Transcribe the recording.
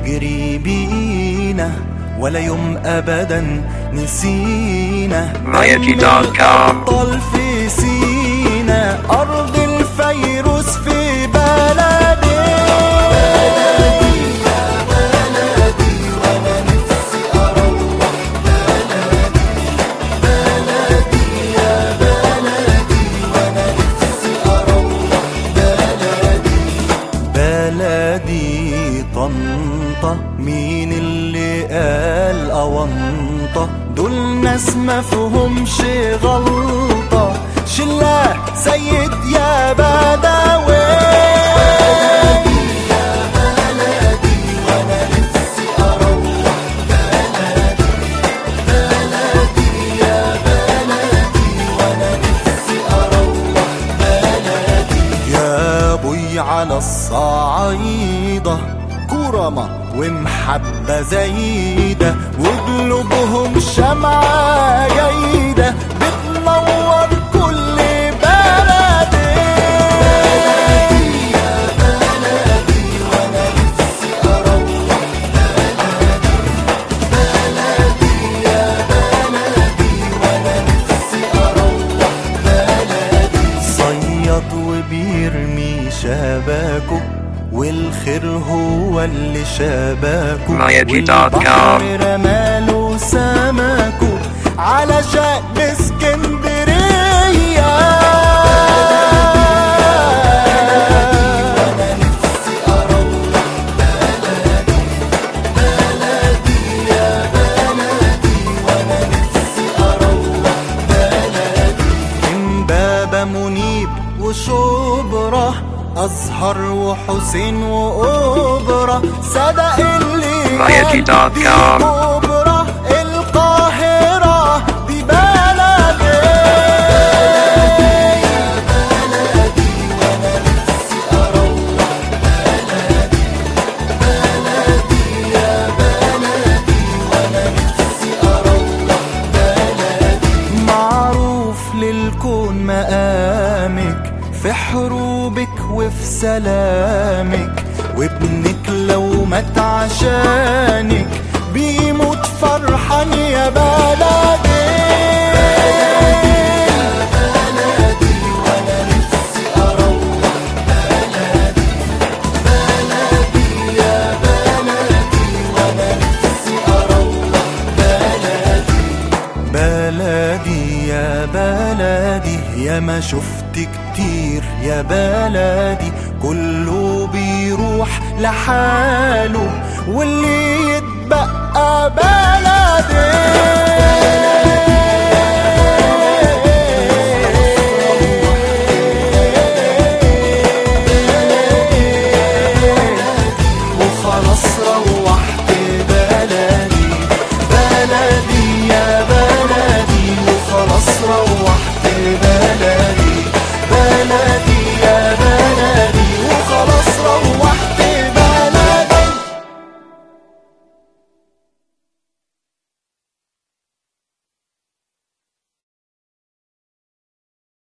بيجري بينا ولا يوم ابدا نسينا Rioti.com. طال في سينا ارض الفيروس في بلدي بلدي طنطا مين اللي قال أونطة دول ناس مفهومش غلطة شلة سيد يا بدوي يا بوي على الصعيدة كرمة ومحبة زايدة وقلوبهم شمعة جيدة بتنور كل بلدي صياد وبيرمي شباكه والخير هو اللي شباكه Rioti.com. والبحر رماله سمكه على شأن اسكندرية امبابة منيب وشبرة أزهر وحسين وأوبرا صدق اللي Rioti.com. قال دي كبرى القاهرة دي بلدي معروف للكون مقامك في حروبك وفي سلامك وابنك لو مات عشانك بيموت فرحان يا بلدي بلدي يا بلدي يا ما شفت كتير يا بلدي كله بيروح لحاله واللي يتبقى بلدي وخلاص روحت